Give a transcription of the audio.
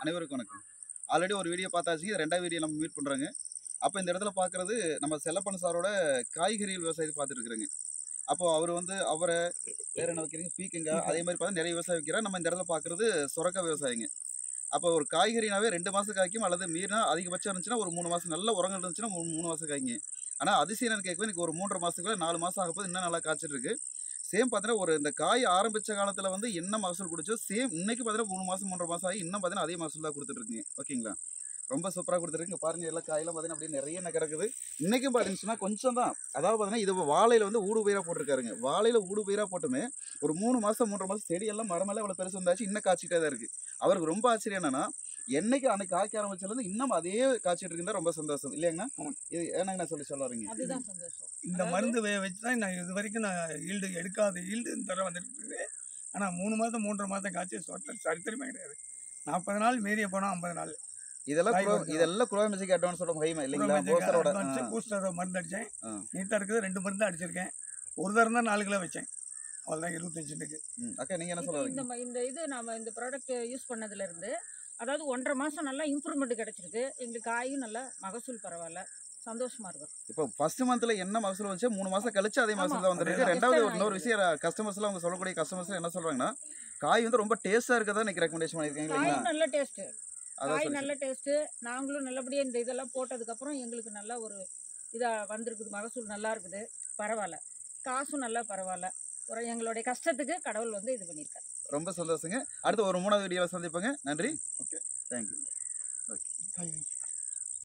அனைவருக்கும் வணக்கம் ஆல்ரெடி ஒரு வீடியோ பார்த்தாச்சு இது ரெண்டாவது வீடியோ நம்ம மீட் பண்ணுறோங்க அப்போ இந்த இடத்துல பார்க்குறது நம்ம செல்லப்பன் சாரோட காய்கறி விவசாயத்தை பார்த்துட்டு இருக்கிறோங்க அப்போ அவர் வந்து அவரை வேற என்ன வைக்கிறீங்க பீக்கங்காய் அதே மாதிரி பார்த்தா நிறைய விவசாயம் வைக்கிறார் நம்ம இந்த இடத்துல பார்க்குறது சுரக்காய் விவசாயிங்க அப்போ ஒரு காய்கறினாவே ரெண்டு மாதம் காய்க்கும் அல்லது மீறினா அதிகபட்சம் இருந்துச்சுன்னா ஒரு மூணு மாதம் நல்ல உரங்கள் இருந்துச்சுன்னா மூணு மூணு மாதம் காய்ங்க ஆனால் அதிசயம் என்னன்னு கேட்கவே எனக்கு ஒரு மூன்றரை மாதத்துக்குள்ள நாலு மாதம் ஆகப்போது இன்னும் நல்லா காய்ச்சிட்டு இருக்கு சேம் பார்த்தீங்கன்னா ஒரு இந்த காய் ஆரம்பிச்ச காலத்தில் வந்து என்ன மகசூல் கொடுச்சோ சேம் இன்னைக்கு பார்த்தீங்கன்னா மூணு மாதம் மூன்றரை மாதம் ஆகி இன்னும் பார்த்தீங்கன்னா அதே மகசூல் தான் கொடுத்துட்டு இருக்குங்க ஓகேங்களா ரொம்ப சூப்பராக கொடுத்துருக்கீங்க பாருங்க எல்லா காயெல்லாம் பார்த்தீங்கன்னா அப்படியே நிறைய என்ன கிடக்குது இன்னைக்கும் பார்த்தீங்கன்னா கொஞ்சம் தான் அதாவது பார்த்தீங்கன்னா இது வாழையில வந்து ஊடு பயிராக போட்டிருக்காருங்க வாழையில ஊடு பயிராக போட்டுமே ஒரு மூணு மாதம் மூன்றரை மாதம் செடியெல்லாம் மரமெல்லாம் இவ்வளோ பெருசு வந்தாச்சு இன்னும் காய்ச்சிட்டே தான் இருக்கு அவருக்கு ரொம்ப ஆச்சரியம் என்னன்னா என்னைக்கு அன்னைக்கு காய்க்க ஆரம்பிச்சதுலேருந்து இன்னும் அதே காய்ச்சிட்டு இருக்குன்னா ரொம்ப சந்தோஷம் இல்லையாங்கண்ணா இது என்னங்கண்ணா சொல்லி சொல்ல வரீங்க அதுதான் சந்தோஷம் இந்த அதாவது- மருந்து வே- வச்சு தான் நான் இது வரைக்கும் நான் ஈல்டு எடுக்காத ஈல்டு தர வந்துருக்கு ஆனால் மூணு மாதம் மூன்றரை மாதம் காய்ச்சி சொட்ட சரித்திரமே கிடையாது நாற்பது நாள் மீறிய போனால் ஐம்பது நாள் இதெல்லாம் காய் குரோ- வருது. இதெல்லாம் குரோமேஜிக் அட்வான்ஸ் சொல்ல மகிமை இல்லைங்களா போஸ்டரோட பூஸ்டர் மருந்து அடித்தேன் ஆ. நீட்டாக இருக்குது ரெண்டு மருந்து அடிச்சிருக்கேன் ஒரு தரம் தான் நாலு கிலோ வச்சேன் அவ்வளோதான் இருபத்தஞ்சு சென்ட்டுக்கு அக்கா நீங்க என்ன இது சொல்ல இந்த வரீங்க ம- இந்த இது நாம இந்த ப்ராடக்ட் யூஸ் பண்ணதுல இருந்து அதாவது ஒன்றரை மாசம் நல்லா இம்ப்ரூவ்மெண்ட் கிடைச்சிருக்கு எங்களுக்கு காயும் நல்லா மகசூல் பரவாயில்ல சந்தோஷமா இருக்கும் இப்போ ஃபர்ஸ்ட் மந்த்ல என்ன மகசூல் வந்துச்சு மூணு மாசம் கழிச்சு அதே மகசூல் ஆமா. தான் வந்துருக்கு அதே ரெண்டாவது தான். இன்னொரு விஷயம் கஸ்டமர்ஸ்லாம் அவங்க சொல்லக்கூடிய கஸ்டமர்ஸ் என்ன சொல்றாங்கன்னா காய் வந்து ரொம்ப டேஸ்டா இருக்கதா இன்னைக்கு ரெக்கமெண்டேஷன் பண்ணிருக்கீங்க இல்லைங்களா காயும் நல்ல டேஸ்ட் அதான் காய் சொல்லி நல்ல டேஸ்ட் நாங்களும் நல்லபடியா இந்த இதெல்லாம் போட்டதுக்கு அப்புறம் எங்களுக்கு நல்ல ஒரு இதா வந்திருக்குது மகசூல் நல்லா இருக்குது பரவாயில்ல காசும் நல்லா பரவாயில்ல ஒரு எங்களுடைய கஷ்டத்துக்கு கடவுள் வந்து இது பண்ணியிருக்காரு ரொம்ப சந்தோஷங்க அடுத்து ஒரு மூணாவது வீடியோவில் சந்திப்போங்க நன்றி ஓகே தேங்க்யூ Bye.